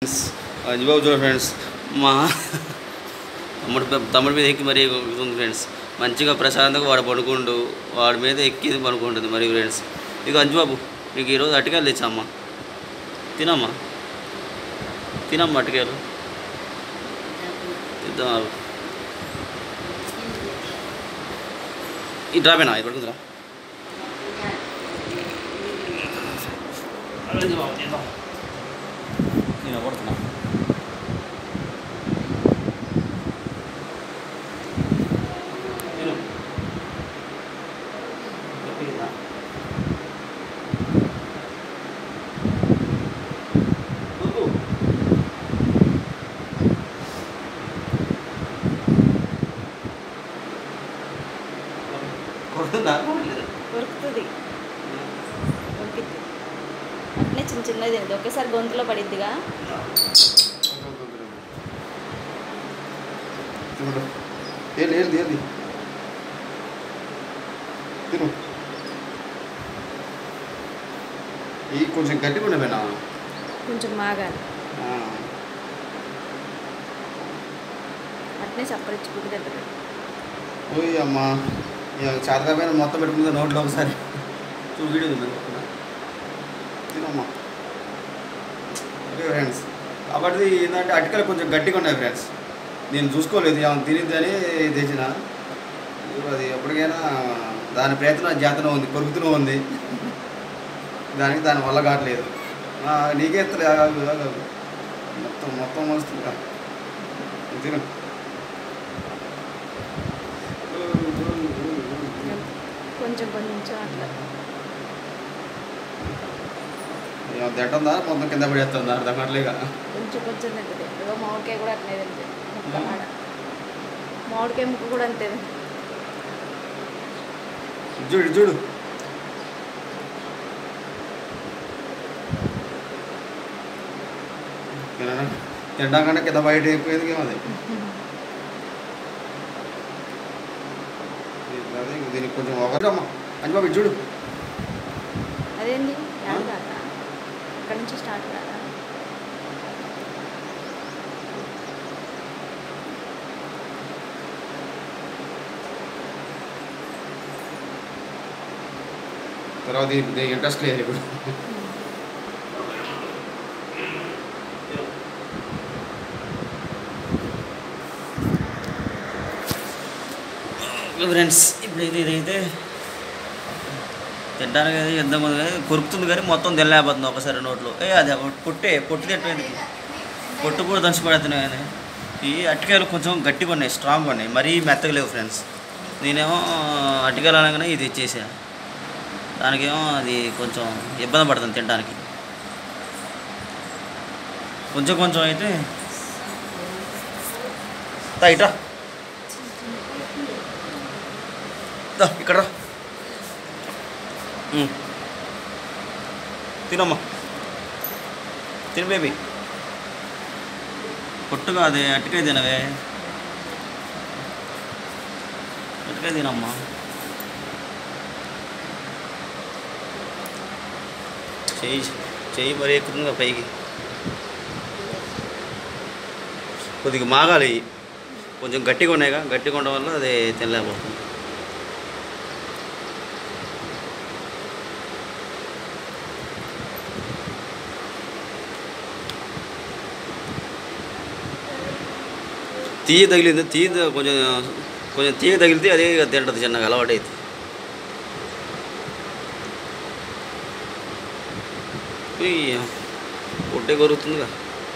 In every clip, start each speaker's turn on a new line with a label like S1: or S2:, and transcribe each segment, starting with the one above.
S1: అంజబాబు చూడండి ఫ్రెండ్స్ మా తమ్ముడు పె- తమ్ముడి మీద ఎక్కి మరీ ఉంది ఫ్రెండ్స్ మంచిగా ప్రశాంతంగా వాడు పడుకుండు వాడి మీద ఎక్కి ఇది పడుకుంటుంది మరి ఫ్రెండ్స్ ఇక అంజుబాబు నీకు ఈరోజు అటికాయలు తెచ్చామ్మా తినమ్మా తినమ్మా అటికాయలు తిద్దాం ఆగు. ఈ డ్రాపేనా ఇది పడుకుందిరా అంజుబాబు తిందాం నేను కొడుతున్నా తిను. గట్టిగా. వద్దు. కొడుతుందా
S2: దొరుకుతుంది దొరికిద్ది అట్నే చిన్న చిన్నది తినదు ఒకేసారి గొంతులో పడిద్దిగా
S1: తిను ఏది ఏది ఏది తిను ఈ కొంచెం గట్టిగా ఉండమేనా
S2: కొంచెం మాగాలి అట్నే చప్పరించుకుంటూ తింటారు
S1: ఓయ్ అమ్మా ఇక చేతకపోయిన మొత్తం పెట్టుకుంది నోట్లో ఒకసారి చూ వీడియో ఉంది తినమ్మా ఓకే ఫ్రెండ్స్ కాబట్టి ఏంటంటే అటుకలు కొంచెం గట్టిగా ఉన్నాయి ఫ్రెండ్స్ నేను చూసుకోలేదు ఏమైనా తినిద్దని తెచ్చిన ఇప్పుడు అది ఎప్పటికైనా దాని ప్రయత్నం జాతన ఉంది కొరుకుతూనే ఉంది దానికి దాని వల్ల కావట్లేదు ఆ, నీకే ఎత్తలే ఆగు, ఆగు, ఆగు. మొత్తం మొత్తం మలుస్తుందా తిను
S2: కొంచెం కొంచెం అట్లా
S1: ఏమో తింటుందా మొత్తం కింద పడేస్తుందా అర్థం కావట్లేక
S2: కొంచెం కొంచెం తింటుంది ఏదో మామిడికాయ కూడా అట్లే తింటుంది ముక్క ఆడ మామిడికాయ ముక్క కూడా అంతే
S1: చూడు చూడు తినడా తినడం కంటే కింద బయట అయిపోయేది ఏమది అదే ఇంక దీనికి కొంచెం ఒకటమ్మా అంజబాబు ఇటు చూడు
S2: అదేంటి యాడ్ కాదా అక్కడి నుంచి స్టార్ట్ కాదా
S1: తర్వాత దీనికి దీనికి ఇంట్రెస్ట్ లేదు ఇప్పుడు ఫ్రెండ్స్ ఇప్పుడు ఇది ఇదైతే తినడానికి అయితే యుద్ధం ఉంది కానీ కొరుకుతుంది కానీ మొత్తం తినలేకపోతుంది ఒకసారి నోట్లో ఏ అది పొట్టే పొట్టు తింటుంది పొట్టు కూడా దంచి పడుతున్నాయి కానీ ఈ అట్టికాయలు కొంచెం గట్టిగా ఉన్నాయి స్ట్రాంగ్ ఉన్నాయి మరీ మెత్తగా లేవు ఫ్రెండ్స్ నేనేమో అట్టికాయలు అనగానే ఇది ఇచ్చేసా దానికేమో అది కొంచెం ఇబ్బంది పడుతుంది తినడానికి కొంచెం కొంచెం అయితే దా ఇట్రా దా ఇక్కడ రా ఉమ్. తినమ్మా తిను బేబీ పొట్టుగా అదే అట్టుకాయ తినవే అట్టుకాయ తినమ్మా చెయ్యి చెయ్యి మరీ ఎక్కుతుందిగా పైకి కొద్దిగా మాగాలి కొంచెం గట్టిగా ఉన్నాయిగా గట్టిగా ఉండడం వల్ల అది తినలేకపోతుంది తీయ తగిలింది తీయ కొంచెం కొంచెం తీయ తగిలితే అదే ఇక తింటది చిన్నగా అలవాటు అయితే పొట్టే కొరుకుతుందిగా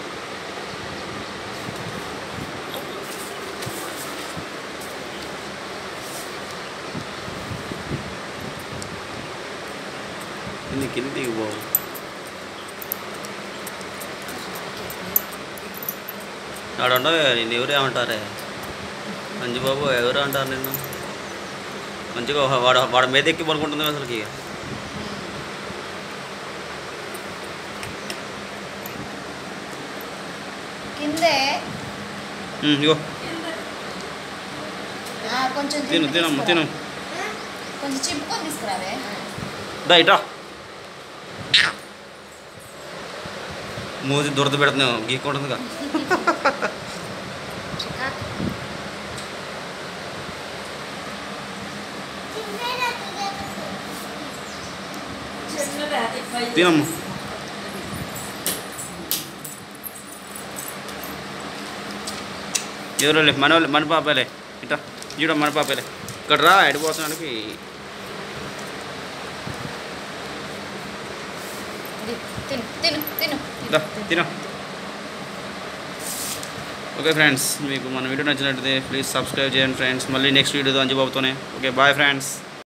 S1: కింది కిందికి బాబు ఆడుండవే నేను ఎవరు ఏమంటారే మంచిబాబు ఎవరు అంటారు నిన్ను మంచిగా వాడు వాడి మీద ఎక్కి పడుకుంటుంది అసలుకి
S2: కిందే
S1: ఉమ్, ఇగో
S2: ఆ, కొంచెం
S1: తిను
S2: చింపి
S1: తినమ్మ
S2: తీసుకురా.
S1: తిను
S2: కొంచెం చింపుకొని తీసుకురావే
S1: దా ఇట్రా మూతి దురద పెడుతున్నావు గీక్కుంటుందిగా తినమ్మా ఎవరోలే మన వాళ్ళే మన పాపలే ఇట్లా చూడ మన పాపలే ఇక్కడ రా ఎడిపోతున్నానికి
S2: ఇది తిను తిను తిను
S1: దా తిను ఓకే ఫ్రెండ్స్ మీకు మన వీడియో నచ్చినట్లయితే ప్లీజ్ సబ్స్క్రైబ్ చేయండి ఫ్రెండ్స్ మళ్ళీ నెక్స్ట్ వీడియోతో అంజబాబుతోనే ఓకే బాయ్ ఫ్రెండ్స్